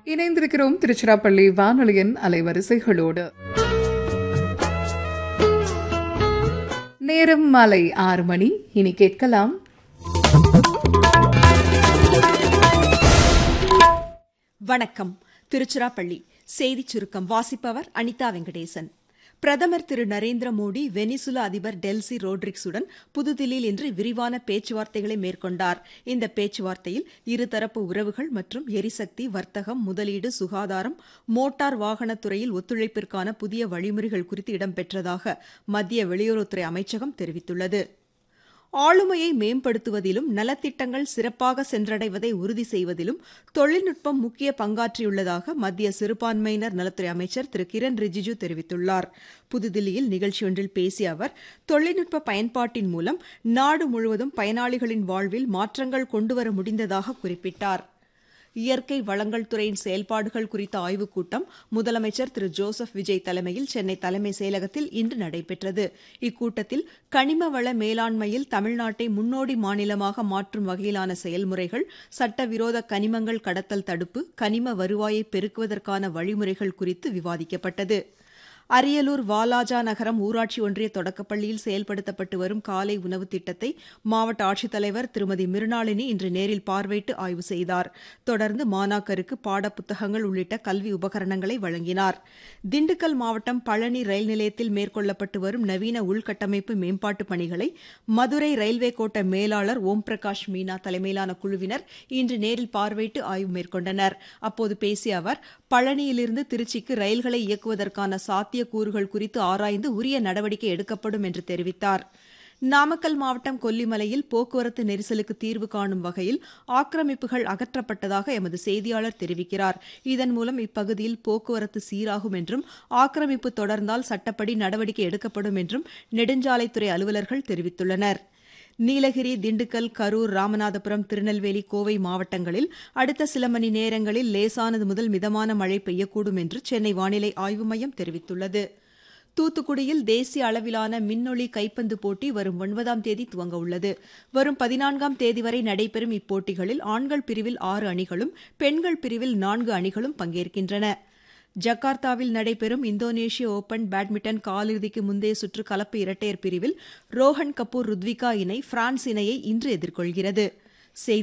இணைந்திருக்கிறோம் திருச்சிராப்பள்ளி வானொலியின் அலைவரிசைகளோடு நேரம் மாலை ஆறு மணி இனி கேட்கலாம் வணக்கம் திருச்சிராப்பள்ளி செய்திச் சுருக்கம் வாசிப்பவர் அனிதா வெங்கடேசன் பிரதமர் திரு நரேந்திர மோடி வெனிசுலா அதிபர் டெல்சி ரோட்ரிக்ஸுடன் புதுதில்லியில் இன்று விரிவான பேச்சுவார்த்தைகளை மேற்கொண்டார் இந்த பேச்சுவார்த்தையில் இருதரப்பு உறவுகள் மற்றும் எரிசக்தி வர்த்தகம் முதலீடு சுகாதாரம் மோட்டார் வாகனத் துறையில் ஒத்துழைப்பிற்கான புதிய வழிமுறைகள் குறித்து இடம்பெற்றதாக மத்திய வெளியுறவுத்துறை அமைச்சகம் தெரிவித்துள்ளது ஆளுமையை மேம்படுத்துவதிலும் நலத்திட்டங்கள் சிறப்பாக சென்றடைவதை உறுதி செய்வதிலும் தொழில்நுட்பம் முக்கிய பங்காற்றியுள்ளதாக மத்திய சிறுபான்மையினர் நலத்துறை அமைச்சர் திரு கிரண் ரிஜிஜு தெரிவித்துள்ளார் புதுதில்லியில் நிகழ்ச்சியொன்றில் பேசிய அவர் தொழில்நுட்ப பயன்பாட்டின் மூலம் நாடு முழுவதும் பயனாளிகளின் வாழ்வில் மாற்றங்கள் கொண்டுவர முடிந்ததாக குறிப்பிட்டார் இயற்கை வளங்கள் துறையின் செயல்பாடுகள் குறித்த ஆய்வுக் கூட்டம் முதலமைச்சர் திரு ஜோசப் விஜய் தலைமையில் சென்னை தலைமை செயலகத்தில் இன்று நடைபெற்றது இக்கூட்டத்தில் கனிம வள மேலாண்மையில் தமிழ்நாட்டை முன்னோடி மாநிலமாக மாற்றும் வகையிலான செயல்முறைகள் சட்டவிரோத கனிமங்கள் கடத்தல் தடுப்பு கனிம வருவாயை பெருக்குவதற்கான வழிமுறைகள் குறித்து விவாதிக்கப்பட்டது அரியலூர் வாலாஜா நகரம் ஊராட்சி ஒன்றிய தொடக்கப்பள்ளியில் செயல்படுத்தப்பட்டு வரும் காலை உணவு திட்டத்தை மாவட்ட ஆட்சித்தலைவர் திருமதி மிருணாளினி இன்று நேரில் பார்வையிட்டு ஆய்வு செய்தார் தொடர்ந்து மாணாக்கருக்கு பாடப்புத்தகங்கள் உள்ளிட்ட கல்வி உபகரணங்களை வழங்கினார் திண்டுக்கல் மாவட்டம் பழனி ரயில் நிலையத்தில் மேற்கொள்ளப்பட்டு வரும் நவீன உள்கட்டமைப்பு மேம்பாட்டு பணிகளை மதுரை ரயில்வே கோட்ட மேலாளர் ஓம் பிரகாஷ் மீனா தலைமையிலான குழுவினர் இன்று நேரில் பார்வையிட்டு ஆய்வு மேற்கொண்டனர் அப்போது பேசிய அவர் பழனியிலிருந்து திருச்சிக்கு ரயில்களை இயக்குவதற்கான சாத்திய சாத்தியக்கூறுகள் குறித்து ஆராய்ந்து உரிய நடவடிக்கை எடுக்கப்படும் என்று தெரிவித்தார் நாமக்கல் மாவட்டம் கொல்லிமலையில் போக்குவரத்து நெரிசலுக்கு தீர்வு காணும் வகையில் ஆக்கிரமிப்புகள் அகற்றப்பட்டதாக எமது செய்தியாளர் தெரிவிக்கிறார் இதன் மூலம் இப்பகுதியில் போக்குவரத்து சீராகும் என்றும் ஆக்கிரமிப்பு தொடர்ந்தால் சட்டப்படி நடவடிக்கை எடுக்கப்படும் என்றும் நெடுஞ்சாலைத்துறை அலுவலர்கள் தெரிவித்துள்ளனா் நீலகிரி திண்டுக்கல் கரூர் ராமநாதபுரம் திருநெல்வேலி கோவை மாவட்டங்களில் அடுத்த சில மணி நேரங்களில் லேசானது முதல் மிதமான மழை பெய்யக்கூடும் என்று சென்னை வானிலை ஆய்வு மையம் தெரிவித்துள்ளது தூத்துக்குடியில் தேசிய அளவிலான மின்னொளி கைப்பந்து போட்டி வரும் ஒன்பதாம் தேதி துவங்க உள்ளது வரும் பதினான்காம் தேதி வரை நடைபெறும் இப்போட்டிகளில் ஆண்கள் பிரிவில் ஆறு அணிகளும் பெண்கள் பிரிவில் நான்கு அணிகளும் பங்கேற்கின்றன ஜகார்த்தாவில் நடைபெறும் இந்தோனேஷிய ஓபன் பேட்மிண்டன் காலிறுதிக்கு முந்தைய சுற்று கலப்பு இரட்டையர் பிரிவில் ரோஹன் கபூர் ருத்விகா இணை பிரான்ஸ் இணையை இன்று எதிர்கொள்கிறது